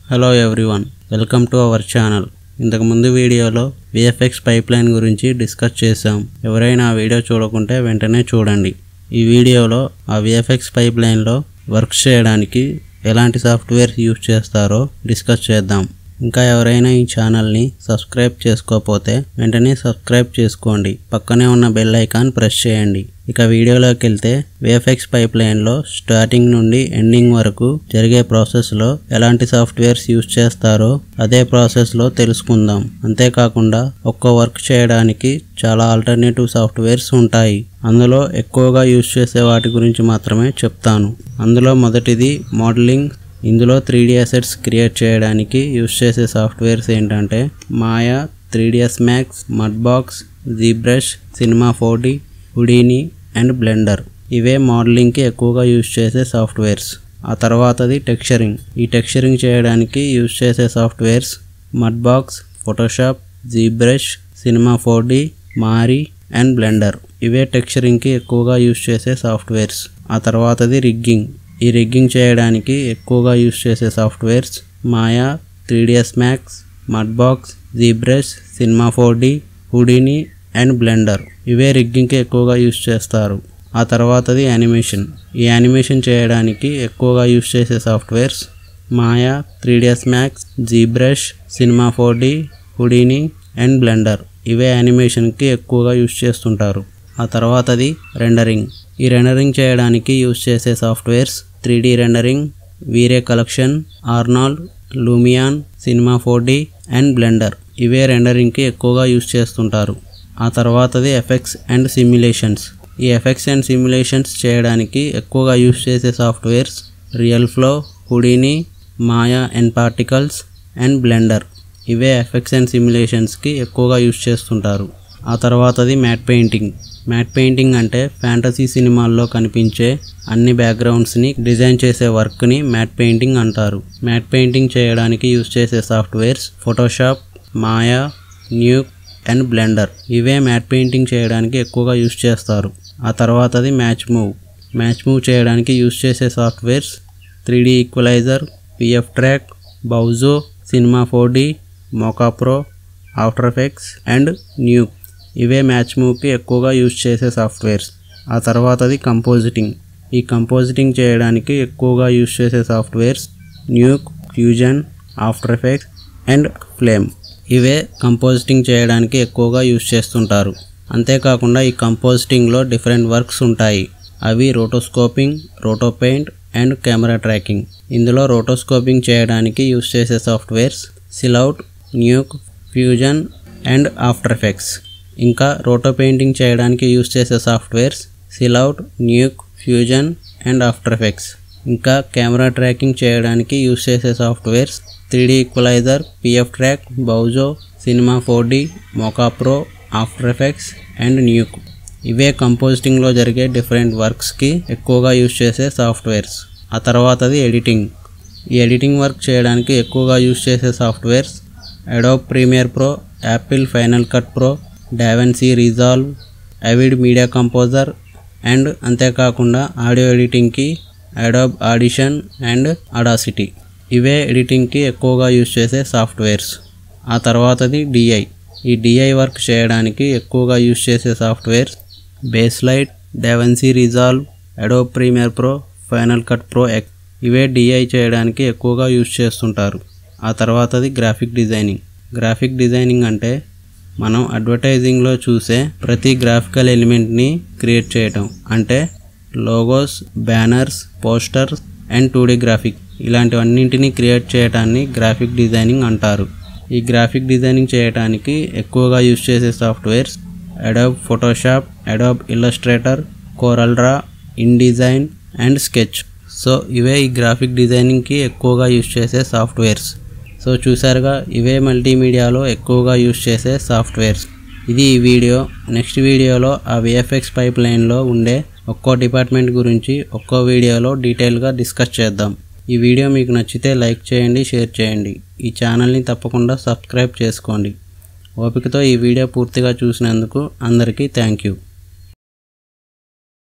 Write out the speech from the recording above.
hello everyone welcome to our channel ఇంతకు ముందు వీడియోలో విఎఫ్ఎక్స్ పైప్ లైన్ గురించి డిస్కస్ చేసాం ఎవరైనా ఆ వీడియో చూడకుంటే వెంటనే చూడండి ఈ వీడియోలో ఆ విఎఫ్ఎక్స్ పైప్ లైన్లో వర్క్ చేయడానికి ఎలాంటి సాఫ్ట్వేర్ యూజ్ చేస్తారో డిస్కస్ చేద్దాం ఇంకా ఎవరైనా ఈ ఛానల్ని సబ్స్క్రైబ్ చేసుకోకపోతే వెంటనే సబ్స్క్రైబ్ చేసుకోండి పక్కనే ఉన్న బెల్ ఐకాన్ ప్రెస్ చేయండి ఇక వీడియోలోకి వెళ్తే విఎఫ్ఎక్స్ పైప్ లైన్లో స్టార్టింగ్ నుండి ఎండింగ్ వరకు జరిగే ప్రాసెస్లో ఎలాంటి సాఫ్ట్వేర్స్ యూజ్ చేస్తారో అదే ప్రాసెస్లో తెలుసుకుందాం అంతేకాకుండా ఒక్కో వర్క్ చేయడానికి చాలా ఆల్టర్నేటివ్ సాఫ్ట్వేర్స్ ఉంటాయి అందులో ఎక్కువగా యూజ్ చేసే వాటి గురించి మాత్రమే చెప్తాను అందులో మొదటిది మోడలింగ్ ఇందులో త్రీ డి అసెట్స్ క్రియేట్ చేయడానికి యూజ్ చేసే సాఫ్ట్వేర్స్ ఏంటంటే Maya three DS Max Mudbox ZBrush Cinema four D Houdini and Blender ఇవే మోడలింగ్కి ఎక్కువగా యూజ్ చేసే సాఫ్ట్వేర్స్ ఆ తర్వాతది టెక్స్చరింగ్ ఈ టెక్స్చరింగ్ చేయడానికి యూజ్ చేసే softwares Mudbox Photoshop ZBrush Cinema four D Mari and Blender ఇవే టెక్స్చరింగ్కి ఎక్కువగా యూజ్ చేసే సాఫ్ట్వేర్స్ ఆ తర్వాతది రిగ్గింగ్ ఈ రిగ్గింగ్ చేయడానికి ఎక్కువగా యూజ్ చేసే softwares Maya three DS Max Mudbox ZBrush Cinema four D Houdini and Blender ఇవే రిగ్గింగ్కి ఎక్కువగా యూజ్ చేస్తారు ఆ తర్వాతది యానిమేషన్ ఈ యానిమేషన్ చేయడానికి ఎక్కువగా యూజ్ చేసే softwares Maya three DS Max ZBrush Cinema four D Houdini and Blender ఇవే యానిమేషన్కి ఎక్కువగా యూజ్ చేస్తుంటారు ఆ తర్వాతది రెండరింగ్ ఈ రెండరింగ్ చేయడానికి యూజ్ చేసే softwares three D rendering V Ray collection Arnold Lumion Cinema four D and Blender ఇవే రెండరింగ్కి ఎక్కువగా యూజ్ చేస్తుంటారు ఆ తర్వాతది ఎఫెక్ట్స్ అండ్ సిమ్యులేషన్స్ ఈ ఎఫెక్ట్స్ అండ్ సిమ్యులేషన్స్ చేయడానికి ఎక్కువగా యూజ్ చేసే softwares RealFlow Houdini Maya and particles and Blender ఇవే ఎఫెక్ట్స్ అండ్ సిమ్యులేషన్స్కి ఎక్కువగా యూజ్ చేస్తుంటారు ఆ తర్వాతది మ్యాట్ పెయింటింగ్ మ్యాట్ పెయింటింగ్ అంటే ఫ్యాంటసీ సినిమాల్లో కనిపించే అన్ని బ్యాక్గ్రౌండ్స్ని డిజైన్ చేసే వర్క్ని మ్యాట్ పెయింటింగ్ అంటారు మ్యాట్ పెయింటింగ్ చేయడానికి యూజ్ చేసే softwares Photoshop Maya Nuke and Blender ఇవే మ్యాట్ పెయింటింగ్ చేయడానికి ఎక్కువగా యూజ్ చేస్తారు ఆ తర్వాతది మ్యాచ్ మూవ్ మ్యాచ్ మూవ్ చేయడానికి యూజ్ చేసే softwares three D equalizer PF track Boujou Cinema four D Mocha Pro After Effects and Nuke ఇవే మ్యాచ్ మూవ్కి ఎక్కువగా యూజ్ చేసే సాఫ్ట్వేర్స్ ఆ తర్వాతది కంపోజిటింగ్ ఈ కంపోజిటింగ్ చేయడానికి ఎక్కువగా యూజ్ చేసే softwares Nuke Fusion After Effects and Flame ఇవే కంపోజిటింగ్ చేయడానికి ఎక్కువగా యూజ్ చేస్తుంటారు అంతేకాకుండా ఈ కంపోజిటింగ్లో డిఫరెంట్ వర్క్స్ ఉంటాయి అవి rotoscoping roto paint and camera tracking ఇందులో రోటోస్కోపింగ్ చేయడానికి యూజ్ చేసే softwares Silhouette Nuke Fusion and After Effects ఇంకా రోటో పెయింటింగ్ చేయడానికి యూజ్ చేసే softwares Silhouette Nuke Fusion and After Effects ఇంకా కెమెరా ట్రాకింగ్ చేయడానికి యూజ్ చేసే softwares three D equalizer PF track Boujou Cinema four D Mocha Pro After Effects and Nuke ఇవే కంపోజిటింగ్లో జరిగే different వర్క్స్కి ఎక్కువగా యూజ్ చేసే సాఫ్ట్వేర్స్ ఆ తర్వాతది ఎడిటింగ్ ఈ ఎడిటింగ్ వర్క్ చేయడానికి ఎక్కువగా యూజ్ చేసే softwares Adobe Premiere Pro Apple Final Cut Pro DaVinci Resolve Avid Media Composer and అంతేకాకుండా ఆడియో ఎడిటింగ్కి అడోబ్ ఆడిషన్ అండ్ అడాసిటీ ఇవే ఎడిటింగ్కి ఎక్కువగా యూజ్ చేసే సాఫ్ట్వేర్స్ ఆ తర్వాతది డిఐ ఈ డిఐ వర్క్ చేయడానికి ఎక్కువగా యూజ్ చేసే softwares Baselight DaVinci Resolve Adobe Premiere Pro Final Cut Pro X ఇవే డిఐ చేయడానికి ఎక్కువగా యూజ్ చేస్తుంటారు ఆ తర్వాతది గ్రాఫిక్ డిజైనింగ్ గ్రాఫిక్ డిజైనింగ్ అంటే మనం అడ్వర్టైజింగ్లో చూసే ప్రతి గ్రాఫికల్ ఎలిమెంట్ని క్రియేట్ చేయటం అంటే logos banners posters and two graphic ఇలాంటివన్నింటినీ క్రియేట్ చేయటాన్ని గ్రాఫిక్ డిజైనింగ్ అంటారు ఈ గ్రాఫిక్ డిజైనింగ్ చేయడానికి ఎక్కువగా యూజ్ చేసే softwares Adobe Photoshop Adobe Illustrator CorelDRAW InDesign and Sketch so ఇవే ఈ గ్రాఫిక్ డిజైనింగ్కి ఎక్కువగా యూజ్ చేసే సాఫ్ట్వేర్స్ సో చూసారుగా ఇవే మల్టీమీడియాలో ఎక్కువగా యూజ్ చేసే సాఫ్ట్వేర్స్ ఇది ఈ వీడియో నెక్స్ట్ వీడియోలో ఆ విఎఫ్ఎక్స్ పైప్ లైన్లో ఉండే ఒక్కో డిపార్ట్మెంట్ గురించి ఒక్కో వీడియోలో డీటెయిల్గా డిస్కస్ చేద్దాం ఈ వీడియో మీకు నచ్చితే లైక్ చేయండి షేర్ చేయండి ఈ ఛానల్ని తప్పకుండా సబ్స్క్రైబ్ చేసుకోండి ఓపికతో ఈ వీడియో పూర్తిగా చూసినందుకు అందరికీ థ్యాంక్ యూ